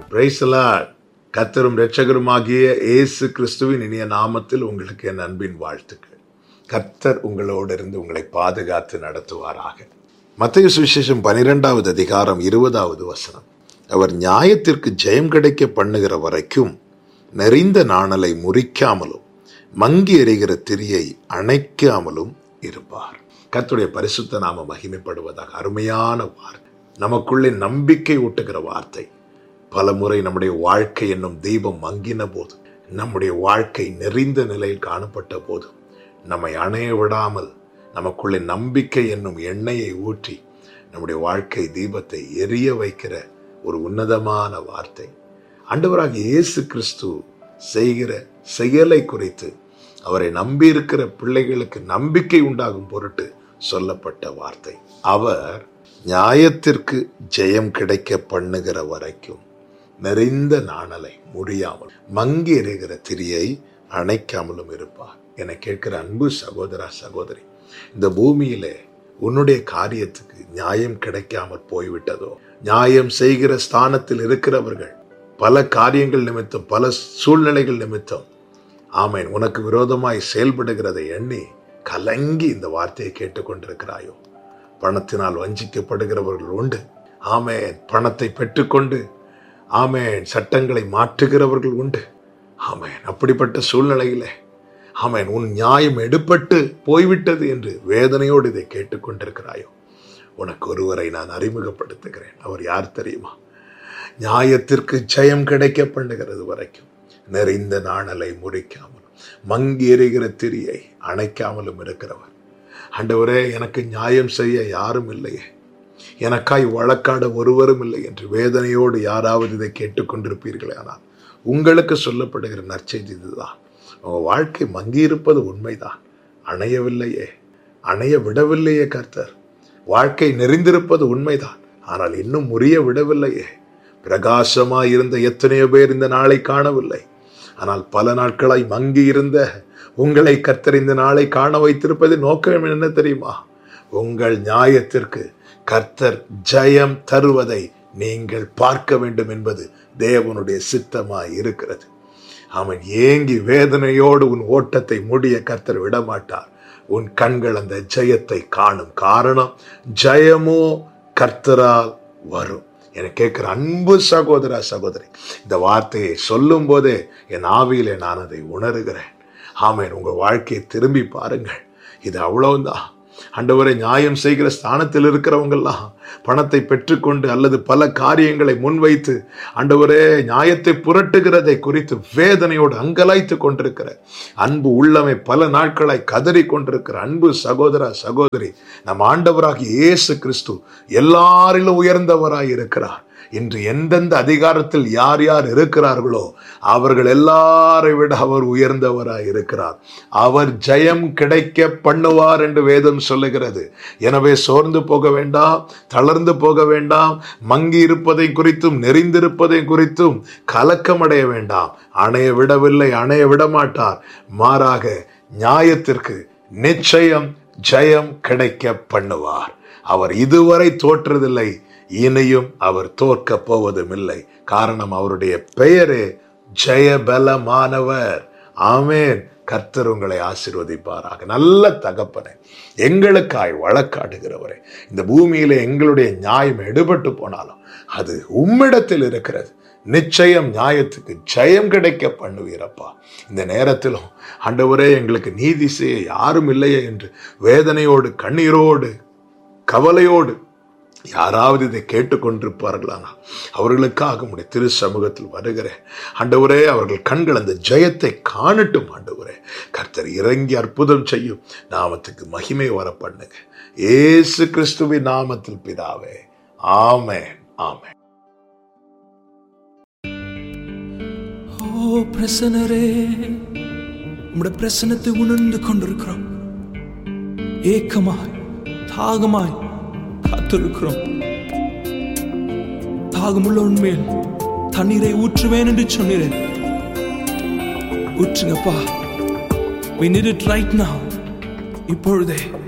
Praise the Lord. கர்த்தரும் இரட்சகருமாகிய இயேசு கிறிஸ்துவின் இனிய நாமத்தில் உங்களுக்கு என் அன்பின் வாழ்த்துக்கள் கர்த்தர் உங்களோடு இருந்து உங்களை பாதுகாத்து நடத்துவாராக மத்திய சுவிசேஷம் பனிரெண்டாவது அதிகாரம் இருபதாவது வசனம் அவர் நியாயத்திற்கு ஜெயம் கிடைக்க பண்ணுகிற வரைக்கும் நெறிந்த நாணலை முறிக்காமலும் மங்கி எறிகிற திரியை அணைக்காமலும் இருப்பார் கர்த்தருடைய பரிசுத்த நாம மகிமைப்படுவதாக அருமையான வார்த்தை நமக்குள்ளே நம்பிக்கை ஊட்டுகிற வார்த்தை பல முறை நம்முடைய வாழ்க்கை என்னும் தெய்வம் மங்கின போது நம்முடைய வாழ்க்கை நெறிந்த நிலையில் காணப்பட்ட போது நம்மை அணைய விடாமல் நமக்குள்ளே நம்பிக்கை என்னும் எண்ணெயை ஊற்றி நம்முடைய வாழ்க்கை தீபத்தை எரிய வைக்கிற ஒரு உன்னதமான வார்த்தை ஆண்டவராக இயேசு கிறிஸ்து செய்கிற செயலை குறித்து அவரை நம்பியிருக்கிற பிள்ளைகளுக்கு நம்பிக்கை உண்டாகும் பொருட்டு சொல்லப்பட்ட வார்த்தை அவர் நியாயத்திற்கு ஜெயம் கிடைக்க பண்ணுகிற வரைக்கும் நெறிந்த நாணலை முடியாமல் மங்கி எறிகிற திரியை அணைக்காமலும் இருப்பார் என கேட்கிற அன்பு சகோதரா சகோதரி இந்த பூமியிலே உன்னுடைய காரியத்துக்கு நியாயம் கிடைக்காமல் போய்விட்டதோ நியாயம் செய்கிற ஸ்தானத்தில் இருக்கிறவர்கள் பல காரியங்கள் நிமித்தம் பல சூழ்நிலைகள் நிமித்தம் ஆமேன் உனக்கு விரோதமாய் செயல்படுகிறதை எண்ணி கலங்கி இந்த வார்த்தையை கேட்டுக்கொண்டிருக்கிறாயோ பணத்தினால் வஞ்சிக்கப்படுகிறவர்கள் உண்டு ஆமேன் பணத்தை பெற்றுக்கொண்டு ஆமேன் சட்டங்களை மாற்றுகிறவர்கள் உண்டு ஆமேன் அப்படிப்பட்ட சூழ்நிலையிலே ஆமேன் உன் நியாயம் எடுப்பட்டு போய்விட்டது என்று வேதனையோடு இதை கேட்டுக்கொண்டிருக்கிறாயோ உனக்கு ஒருவரை நான் அறிமுகப்படுத்துகிறேன் அவர் யார் தெரியுமா நியாயத்திற்கு ஜெயம் கிடைக்க பண்ணுகிறது வரைக்கும் நெறிந்த நாணலை முறிக்காமலும் மங்கி எறிகிற திரியை அணைக்காமலும் இருக்கிறவர் ஆண்டவரே எனக்கு நியாயம் செய்ய யாரும் இல்லையே எனக்காய் வழக்காட ஒருவரும் இல்லை என்று வேதனையோடு யாராவது இதை கேட்டுக்கொண்டிருப்பீர்களே ஆனால் உங்களுக்கு சொல்லப்படுகிற நற்செய்தி இதுதான் உங்கள் வாழ்க்கை மங்கியிருப்பது உண்மைதான் அணையவில்லையே அணைய விடவில்லையே கர்த்தர் வாழ்க்கை நெறிந்திருப்பது உண்மைதான் ஆனால் இன்னும் முறிய விடவில்லையே பிரகாசமாய் இருந்த எத்தனையோ பேர் இந்த நாளை காணவில்லை ஆனால் பல நாட்களாய் மங்கி இருந்த உங்களை கர்த்தர் இந்த நாளை காண வைத்திருப்பது நோக்கம் என்ன தெரியுமா உங்கள் நியாயத்திற்கு கர்த்தர் ஜெயம் தருவதை நீங்கள் பார்க்க வேண்டும் என்பது தேவனுடைய சித்தமாய் இருக்கிறது அவன் ஏங்கி வேதனையோடு உன் ஓட்டத்தை முடிய கர்த்தர் விடமாட்டார் உன் கண்கள் அந்த ஜெயத்தை காணும் காரணம் ஜெயமோ கர்த்தரால் வரும் என கேட்கிற அன்பு சகோதர சகோதரி இந்த வார்த்தையை சொல்லும் போதே என் ஆவியிலே நான் அதை உணர்கிறேன் ஆமேன் உங்க வாழ்க்கையை திரும்பி பாருங்கள் இது அவ்வளவுதான் ஆண்டவரை நியாயம் செய்கிற ஸ்தானத்தில் இருக்கிறவங்கெல்லாம் பணத்தை பெற்றுக்கொண்டு அல்லது பல காரியங்களை முன்வைத்து ஆண்டவரே நியாயத்தை புரட்டுகிறதை குறித்து வேதனையோடு அங்கலாய்த்து கொண்டிருக்கிற அன்பு உள்ளமை பல நாட்களாய் கதறி கொண்டிருக்கிற அன்பு சகோதர சகோதரி நம் ஆண்டவராகி இயேசு கிறிஸ்து எல்லாரிலும் உயர்ந்தவராய் இருக்கிறார் இன்று எந்தெந்த அதிகாரத்தில் யார் யார் இருக்கிறார்களோ அவர்கள் எல்லாரை விட அவர் உயர்ந்தவராய் இருக்கிறார் அவர் ஜெயம் கிடைக்க பண்ணுவார் என்று வேதம் சொல்லுகிறது எனவே சோர்ந்து போக வேண்டாம் தளர்ந்து போக வேண்டாம் மங்கி இருப்பதை குறித்தும் நெறிந்திருப்பதை குறித்தும் கலக்கமடைய வேண்டாம் அணைய விடவில்லை அணைய விட மாட்டார் மாறாக நியாயத்திற்கு நிச்சயம் ஜெயம் கிடைக்க பண்ணுவார் அவர் இதுவரை தோற்றதில்லை இனியும் அவர் தோற்க போவதும் இல்லை காரணம் அவருடைய பெயரே ஜெயபலமானவர் ஆமேன் கர்த்தர் உங்களை ஆசிர்வதிப்பாராக நல்ல தகப்பனே எங்களுக்காய் வழக்காடுகிறவரே இந்த பூமியில எங்களுடைய நியாயம் எடுபட்டு போனாலும் அது உம்மிடத்தில் இருக்கிறது நிச்சயம் நியாயத்துக்கு ஜெயம் கிடைக்க பண்ணுவீரப்பா இந்த நேரத்திலும் ஆண்டவரே எங்களுக்கு நீதி செய்ய யாரும் இல்லையே என்று வேதனையோடு கண்ணீரோடு கவலையோடு யாராவது இதை கேட்டுக்கொண்டிருப்பார்களானா அவர்களுக்காக உடைய திரு சமூகத்தில் வருகிறேன் ஆண்டவரே அவர்கள் கண்கள் அந்த ஜெயத்தை காணட்டும் ஆண்டவரே கர்த்தர் இறங்கி அற்புதம் செய்யும் நாமத்துக்கு மகிமை வர பண்ணுங்க ஏசு கிறிஸ்துவின் நாமத்தில் பிதாவே ஆமென் ஆமென் ஓ பிரசனரே உம்முடைய பிரசனத்தை உணர்ந்து கொண்டிருக்கிறோம் ஏக்கமாய் தாகமாய் காத்திருக்கிறோம் தாகமுள்ள உண்மையில் தண்ணீரை ஊற்றுவேன் என்று சொன்னீரேன் ஊற்றுங்கப்பா we need it right now இப்பொழுதே